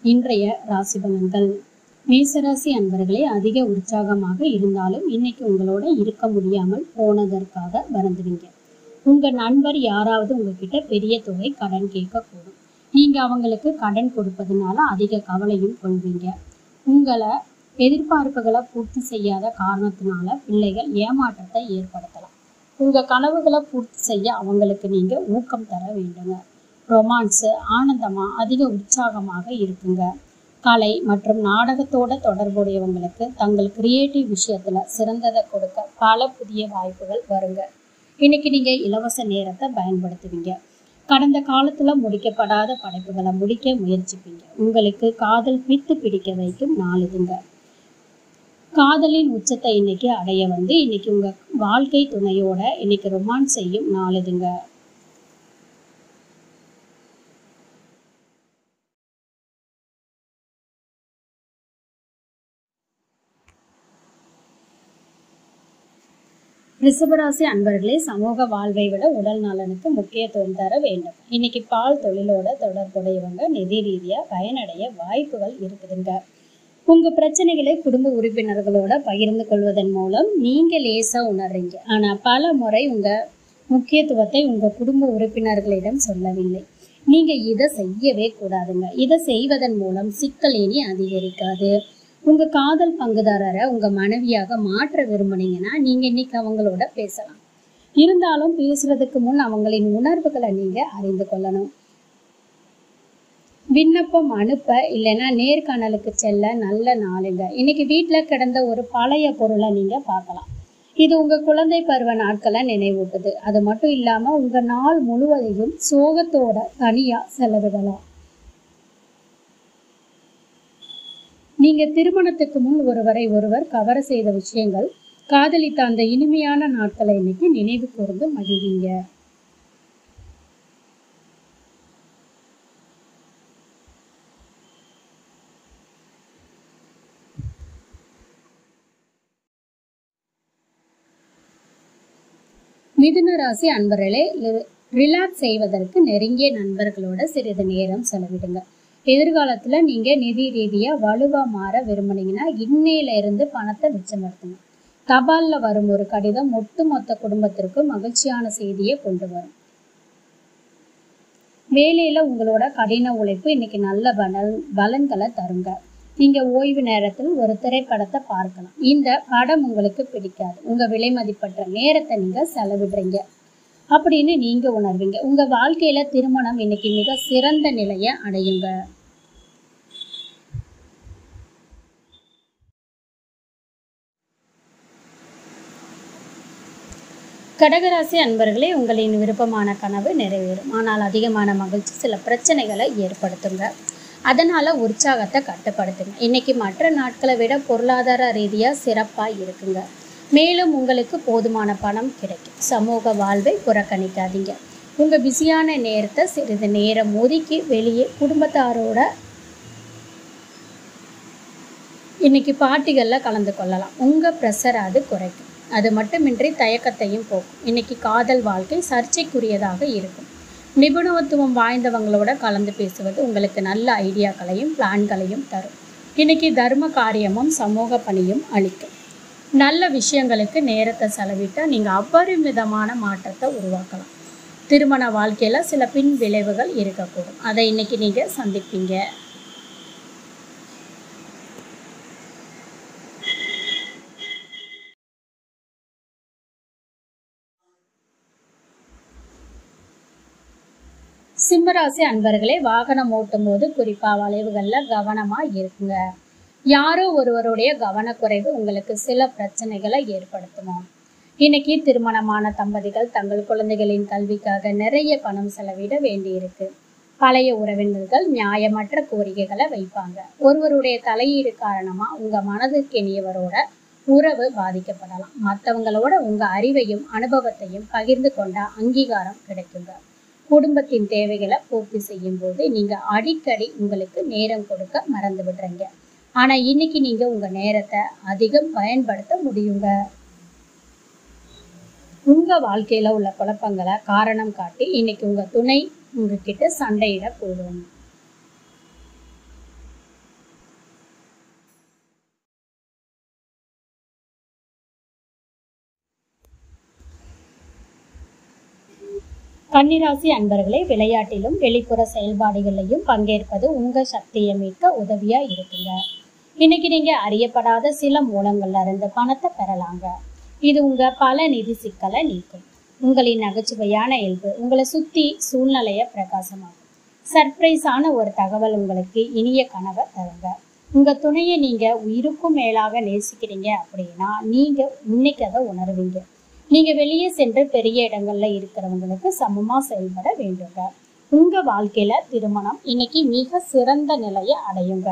இன்றைய ராசி பலன்கள் மேசராசி அன்பர்களே அதிக உற்சாகமாக இருந்தாலும் இன்னைக்கு உங்களோட இருக்க முடியாமல் போனதற்காக வருந்துவீங்க உங்க நண்பர் யாராவது உங்ககிட்ட பெரிய தொகை கடன் கேட்கக்கூடும் நீங்க அவங்களுக்கு கடன் கொடுப்பதனால அதிக கவலையும் கொள்வீங்க உங்களை எதிர்பார்ப்புகளை பூர்த்தி செய்யாத காரணத்தினால பிள்ளைகள் ஏமாற்றத்தை ஏற்படுத்தலாம் உங்க கனவுகளை பூர்த்தி செய்ய அவங்களுக்கு நீங்க ஊக்கம் தர வேண்டுங்க ரொமான்ஸு ஆனந்தமா அதிக உற்சாகமாக இருக்குங்க கலை மற்றும் நாடகத்தோட தொடர்புடையவங்களுக்கு தங்கள் கிரியேட்டிவ் விஷயத்துல சிறந்ததை கொடுக்க பல புதிய வாய்ப்புகள் வருங்க இன்னைக்கு நீங்க இலவச நேரத்தை பயன்படுத்துவீங்க கடந்த காலத்துல முடிக்கப்படாத படைப்புகளை முடிக்க முயற்சிப்பீங்க உங்களுக்கு காதல் பித்து பிடிக்க வைக்கும் நாள் இதுங்க காதலின் உச்சத்தை இன்னைக்கு அடைய வந்து இன்னைக்கு உங்க வாழ்க்கை துணையோட இன்னைக்கு ரொமான்ஸ் செய்யும் நாள் இதுங்க ரிஷபராசி அன்பர்களே சமூக வாழ்வை விட உடல் நலனுக்கு முக்கியத்துவம் தர வேண்டும் இன்னைக்கு பால் தொழிலோட தொடர்புடையவங்க நிதி ரீதியா பயனடைய வாய்ப்புகள் இருக்குதுங்க உங்க பிரச்சனைகளை குடும்ப உறுப்பினர்களோட பகிர்ந்து கொள்வதன் மூலம் நீங்க லேசா உணர்றீங்க ஆனா பல முறை உங்க முக்கியத்துவத்தை உங்க குடும்ப உறுப்பினர்களிடம் சொல்லவில்லை நீங்க இதை செய்யவே கூடாதுங்க இதை செய்வதன் மூலம் சிக்கல் இனி அதிகரிக்காது உங்க காதல் பங்குதாரரை உங்க மனைவியாக மாற்ற விரும்புனீங்கன்னா நீங்க இன்னைக்கு அவங்களோட பேசலாம் இருந்தாலும் பேசுறதுக்கு முன் அவங்களின் உணர்வுகளை நீங்க அறிந்து கொள்ளணும் விண்ணப்பம் அனுப்ப இல்லைன்னா நேர்காணலுக்கு செல்ல நல்ல நாளுங்க இன்னைக்கு வீட்டில் கிடந்த ஒரு பழைய பொருளை நீங்க பார்க்கலாம் இது உங்க குழந்தை பருவ நாட்களை நினைவூட்டுது அது மட்டும் இல்லாம உங்க நாள் முழுவதையும் சோகத்தோட தனியா செலவிடலாம் நீங்க திருமணத்துக்கு முன் ஒருவரை ஒருவர் கவர செய்த விஷயங்கள் காதலித்த அந்த இனிமையான நாட்களை இன்னைக்கு நினைவு கூர்ந்து மகிழ்வீங்க மிதுன ராசி அன்பர்களே ரிலாக்ஸ் செய்வதற்கு நெருங்கிய நண்பர்களோட சிறிது நேரம் செலவிடுங்க எதிர்காலத்துல நீங்க நிதி ரீதியா வலுவா மாற விரும்புனீங்கன்னா இன்னையில இருந்து பணத்தை மிச்சப்படுத்தணும் தபால்ல வரும் ஒரு கடிதம் ஒட்டுமொத்த குடும்பத்திற்கு மகிழ்ச்சியான செய்தியை கொண்டு வரும் வேலையில உங்களோட கடின உழைப்பு இன்னைக்கு நல்ல பலன் பலன்களை தருங்க நீங்க ஓய்வு நேரத்தில் ஒரு திரைப்படத்தை பார்க்கலாம் இந்த படம் உங்களுக்கு பிடிக்காது உங்க விலை மதிப்பற்ற நேரத்தை நீங்க செலவிடுறீங்க அப்படின்னு நீங்க உணர்வீங்க உங்க வாழ்க்கையில திருமணம் இன்னைக்கு மிக சிறந்த நிலையை அடையுங்க கடகராசி அன்பர்களே உங்களின் விருப்பமான கனவு நிறைவேறும் ஆனால் அதிகமான மகிழ்ச்சி சில பிரச்சனைகளை ஏற்படுத்துங்க அதனால உற்சாகத்தை கட்டுப்படுத்துங்க இன்னைக்கு மற்ற நாட்களை விட பொருளாதார ரீதியா சிறப்பா இருக்குங்க மேலும் உங்களுக்கு போதுமான பணம் கிடைக்கும் சமூக வாழ்வை புறக்கணிக்காதீங்க உங்க பிஸியான நேரத்தை சிறிது நேரம் ஒதுக்கி வெளியே குடும்பத்தாரோட இன்னைக்கு பார்ட்டிகளில் கலந்து கொள்ளலாம் உங்க ப்ரெஷர் அது குறைக்கும் அது மட்டுமின்றி தயக்கத்தையும் போக்கும் இன்னைக்கு காதல் வாழ்க்கை சர்ச்சைக்குரியதாக இருக்கும் நிபுணத்துவம் வாய்ந்தவங்களோட கலந்து பேசுவது உங்களுக்கு நல்ல ஐடியாக்களையும் பிளான்களையும் தரும் இன்னைக்கு தர்ம காரியமும் சமூக பணியும் அளிக்கும் நல்ல விஷயங்களுக்கு நேரத்தை செலவிட்டால் நீங்கள் அபரிமிதமான மாற்றத்தை உருவாக்கலாம் திருமண வாழ்க்கையில் சில பின் விளைவுகள் இருக்கக்கூடும் அதை இன்னைக்கு நீங்கள் சந்திப்பீங்க சிம்மராசி அன்பர்களே வாகனம் ஓட்டும் போது குறிப்பா வளைவுகள்ல கவனமா இருக்குங்க யாரோ ஒருவருடைய கவனக்குறைவு உங்களுக்கு சில பிரச்சனைகளை ஏற்படுத்தும் இன்னைக்கு திருமணமான தம்பதிகள் தங்கள் குழந்தைகளின் கல்விக்காக நிறைய பணம் செலவிட வேண்டியிருக்கு பழைய உறவினர்கள் நியாயமற்ற கோரிக்கைகளை வைப்பாங்க ஒருவருடைய தலையீடு காரணமா உங்க மனதுக்கு இனியவரோட உறவு பாதிக்கப்படலாம் மற்றவங்களோட உங்க அறிவையும் அனுபவத்தையும் பகிர்ந்து கொண்ட அங்கீகாரம் கிடைக்குங்க குடும்பத்தின் தேவைகளை பூர்த்தி செய்யும் போது நீங்க அடிக்கடி உங்களுக்கு நேரம் கொடுக்க மறந்து விடுறீங்க ஆனா இன்னைக்கு நீங்க உங்க நேரத்தை அதிகம் பயன்படுத்த முடியுங்க உங்க வாழ்க்கையில உள்ள குழப்பங்களை காரணம் காட்டி இன்னைக்கு உங்க துணை உங்ககிட்ட சண்டையிட கூடும் கன்னிராசி அன்பர்களே விளையாட்டிலும் வெளிப்புற செயல்பாடுகளிலையும் பங்கேற்பது உங்க சக்தியை மீட்க உதவியா இருக்குங்க இன்னைக்கு நீங்க அறியப்படாத சில மூலங்கள்ல இருந்து பணத்தை பெறலாங்க இது உங்க பல நிதி சிக்கலை நீக்கும் உங்களின் நகைச்சுவையான இயல்பு உங்களை சுத்தி சூழ்நிலையை பிரகாசமாக்கும் சர்ப்ரைஸான ஒரு தகவல் உங்களுக்கு இனிய கனவை தருங்க உங்க துணையை நீங்க உயிருக்கும் மேலாக நேசிக்கிறீங்க அப்படின்னா நீங்க இன்னைக்கு அதை உணர்வீங்க நீங்க வெளியே சென்று பெரிய இடங்கள்ல இருக்கிறவங்களுக்கு சமமா செயல்பட வேண்டுங்க உங்க வாழ்க்கையில திருமணம் இன்னைக்கு மிக சிறந்த நிலையை அடையுங்க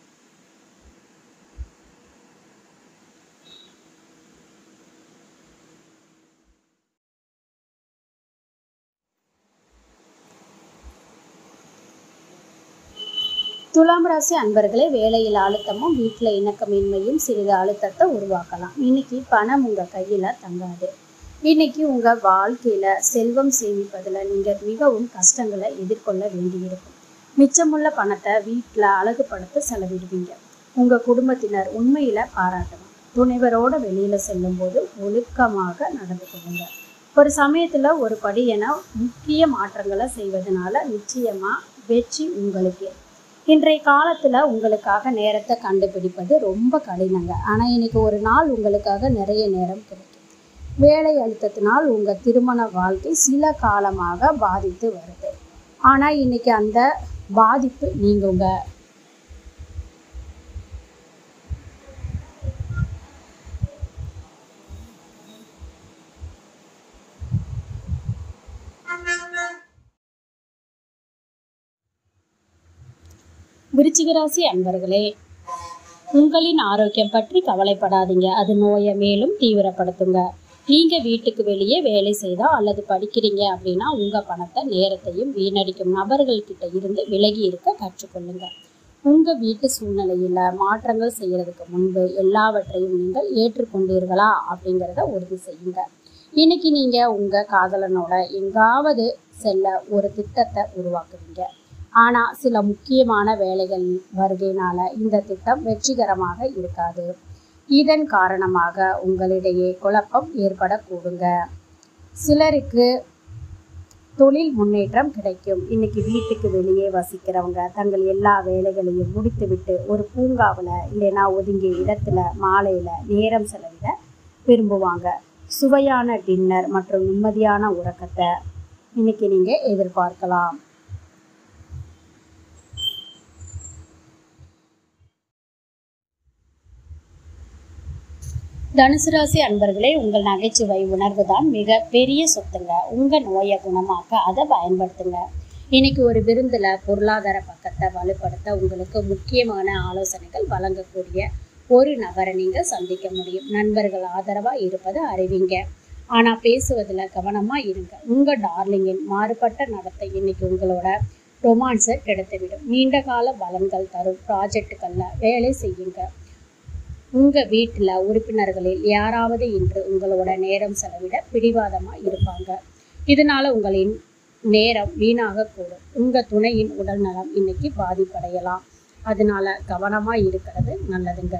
துலாம் ராசி அன்பர்களே வேலையில் அழுத்தமும் வீட்டில் இணக்கமின்மையும் சிறிது அழுத்தத்தை உருவாக்கலாம் இன்னைக்கு பணம் உங்க கையில தங்காது இன்னைக்கு உங்க வாழ்க்கையில செல்வம் சேமிப்பதுல நீங்க மிகவும் கஷ்டங்களை எதிர்கொள்ள வேண்டியிருக்கும் மிச்சமுள்ள பணத்தை வீட்டில் அழகுபடுத்த செலவிடுவீங்க உங்க குடும்பத்தினர் உண்மையில பாராட்டணும் துணைவரோட வெளியில செல்லும் போது ஒழுக்கமாக நடந்து கொள்ளுங்க ஒரு சமயத்துல ஒரு படி என முக்கிய மாற்றங்களை செய்வதனால நிச்சயமா வெற்றி உங்களுக்கு இன்றைய காலத்துல உங்களுக்காக நேரத்தை கண்டுபிடிப்பது ரொம்ப கடினங்க ஆனா இன்னைக்கு ஒரு நாள் உங்களுக்காக நிறைய நேரம் கிடைக்கும் வேலை அழுத்தத்தினால் உங்க திருமண வாழ்க்கை சில காலமாக பாதித்து வருது ஆனா இன்னைக்கு அந்த பாதிப்பு நீங்குங்க விருச்சிக ராசி அன்பர்களே உங்களின் ஆரோக்கியம் பற்றி கவலைப்படாதீங்க அது நோயை மேலும் தீவிரப்படுத்துங்க நீங்க வீட்டுக்கு வெளியே வேலை செய்தா அல்லது படிக்கிறீங்க அப்படின்னா உங்க பணத்தை நேரத்தையும் வீணடிக்கும் நபர்கள் கிட்ட இருந்து விலகி இருக்க கற்றுக்கொள்ளுங்க உங்க வீட்டு சூழ்நிலையில மாற்றங்கள் செய்யறதுக்கு முன்பு எல்லாவற்றையும் நீங்கள் ஏற்றுக்கொண்டீர்களா அப்படிங்கிறத உறுதி செய்யுங்க இன்னைக்கு நீங்க உங்க காதலனோட எங்காவது செல்ல ஒரு திட்டத்தை உருவாக்குவீங்க ஆனா சில முக்கியமான வேலைகள் வருகையினால இந்த திட்டம் வெற்றிகரமாக இருக்காது இதன் காரணமாக உங்களிடையே குழப்பம் ஏற்படக்கூடுங்க சிலருக்கு தொழில் முன்னேற்றம் கிடைக்கும் இன்னைக்கு வீட்டுக்கு வெளியே வசிக்கிறவங்க தங்கள் எல்லா வேலைகளையும் முடித்துவிட்டு ஒரு பூங்காவில் இல்லைன்னா ஒதுங்கிய இடத்துல மாலையில நேரம் செலவிட விரும்புவாங்க சுவையான டின்னர் மற்றும் நிம்மதியான உறக்கத்தை இன்னைக்கு நீங்க எதிர்பார்க்கலாம் தனுசு ராசி அன்பர்களே உங்கள் நகைச்சுவை உணர்வு தான் மிக பெரிய சொத்துங்க உங்க நோயை குணமாக்க அதை பயன்படுத்துங்க இன்னைக்கு ஒரு விருந்துல பொருளாதார பக்கத்தை வலுப்படுத்த உங்களுக்கு முக்கியமான ஆலோசனைகள் வழங்கக்கூடிய ஒரு நபரை நீங்க சந்திக்க முடியும் நண்பர்கள் ஆதரவா இருப்பதை அறிவிங்க ஆனா பேசுவதுல கவனமா இருங்க உங்க டார்லிங்கின் மாறுபட்ட நடத்தை இன்னைக்கு உங்களோட ரொமான்ஸை கெடுத்துவிடும் நீண்ட கால பலன்கள் தரும் ப்ராஜெக்டுகள்ல வேலை செய்யுங்க உங்க வீட்டுல உறுப்பினர்களில் யாராவது இன்று உங்களோட நேரம் செலவிட பிடிவாதமா இருப்பாங்க இதனால உங்களின் நேரம் வீணாக கூடும் உங்க துணையின் உடல் நலம் இன்னைக்கு பாதிப்படையலாம் அதனால கவனமா இருக்கிறது நல்லதுங்க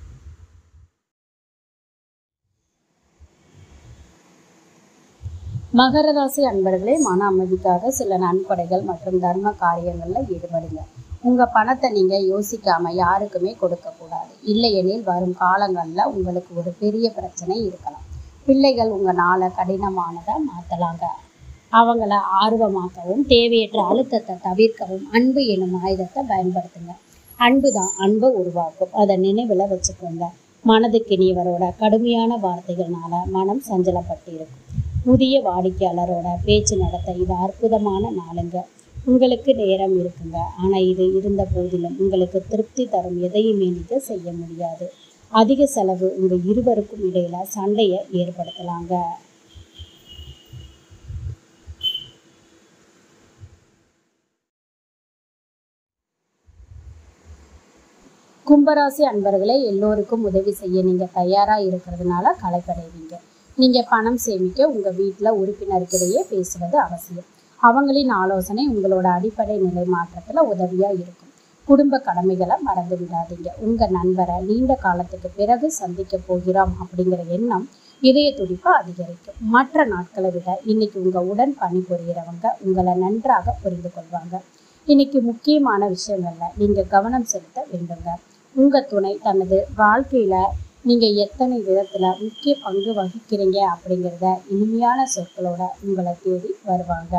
மகர ராசி அன்பர்களே மன அமைதிக்காக சில நன்கொடைகள் மற்றும் தர்ம காரியங்கள்ல ஈடுபடுங்க உங்க பணத்தை நீங்க யோசிக்காம யாருக்குமே கொடுக்க கூடாது இல்லையெனில் வரும் காலங்கள்ல உங்களுக்கு ஒரு பெரிய பிரச்சனை இருக்கலாம் பிள்ளைகள் உங்க நாளை கடினமானதா மாத்தலாங்க அவங்கள ஆர்வமாக்கவும் தேவையற்ற அழுத்தத்தை தவிர்க்கவும் அன்பு எனும் ஆயுதத்தை பயன்படுத்துங்க அன்பு தான் அன்பை உருவாக்கும் அதை நினைவுல வச்சுக்கோங்க மனதுக்கு இனியவரோட கடுமையான வார்த்தைகள்னால மனம் சஞ்சலப்பட்டு இருக்கும் புதிய வாடிக்கையாளரோட பேச்சு நடத்த இது அற்புதமான நாளுங்க உங்களுக்கு நேரம் இருக்குங்க ஆனால் இது இருந்த போதிலும் உங்களுக்கு திருப்தி தரும் எதையுமே நீங்கள் செய்ய முடியாது அதிக செலவு உங்கள் இருவருக்கும் இடையில சண்டையை ஏற்படுத்தலாங்க கும்பராசி அன்பர்களே எல்லோருக்கும் உதவி செய்ய நீங்கள் தயாராக இருக்கிறதுனால களைப்படைவீங்க நீங்கள் பணம் சேமிக்க உங்கள் வீட்டில் உறுப்பினருக்கிடையே பேசுவது அவசியம் அவங்களின் ஆலோசனை உங்களோட அடிப்படை நிலை மாற்றத்தில் உதவியாக இருக்கும் குடும்ப கடமைகளை மறந்து விடாதீங்க உங்கள் நண்பரை நீண்ட காலத்துக்கு பிறகு சந்திக்க போகிறோம் அப்படிங்கிற எண்ணம் இதய துடிப்பு அதிகரிக்கும் மற்ற நாட்களை விட இன்னைக்கு உங்க உடன் பணிபுரியறவங்க உங்களை நன்றாக புரிந்து கொள்வாங்க இன்னைக்கு முக்கியமான விஷயங்கள்ல நீங்க கவனம் செலுத்த வேண்டுங்க உங்க துணை தனது வாழ்க்கையில நீங்க எத்தனை விதத்துல முக்கிய பங்கு வகிக்கிறீங்க அப்படிங்கிறத இனிமையான சொற்களோட உங்களை தேடி வருவாங்க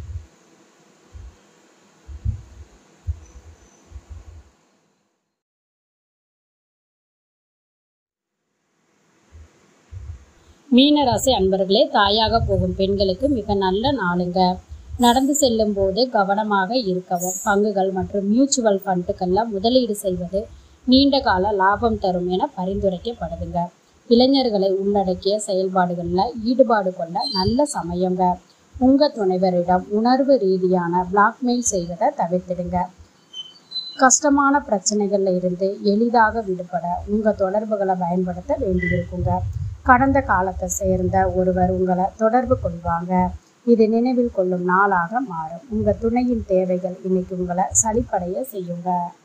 மீனராசி அன்பர்களே தாயாக போகும் பெண்களுக்கு மிக நல்ல நாளுங்க நடந்து செல்லும் போது கவனமாக இருக்கவும் பங்குகள் மற்றும் மியூச்சுவல் ஃபண்டுகளில் முதலீடு செய்வது நீண்ட கால லாபம் தரும் என பரிந்துரைக்கப்படுதுங்க இளைஞர்களை உள்ளடக்கிய செயல்பாடுகளில் ஈடுபாடு கொள்ள நல்ல சமயங்க உங்க துணைவரிடம் உணர்வு ரீதியான பிளாக்மெயில் செய்வதை தவிர்த்திடுங்க கஷ்டமான பிரச்சனைகள்ல இருந்து எளிதாக விடுபட உங்க தொடர்புகளை பயன்படுத்த வேண்டியிருக்குங்க கடந்த காலத்தை சேர்ந்த ஒருவர் உங்களை தொடர்பு கொள்வாங்க இது நினைவில் கொள்ளும் நாளாக மாறும் உங்க துணையின் தேவைகள் இன்னைக்கு உங்களை சலிப்படைய செய்யுங்க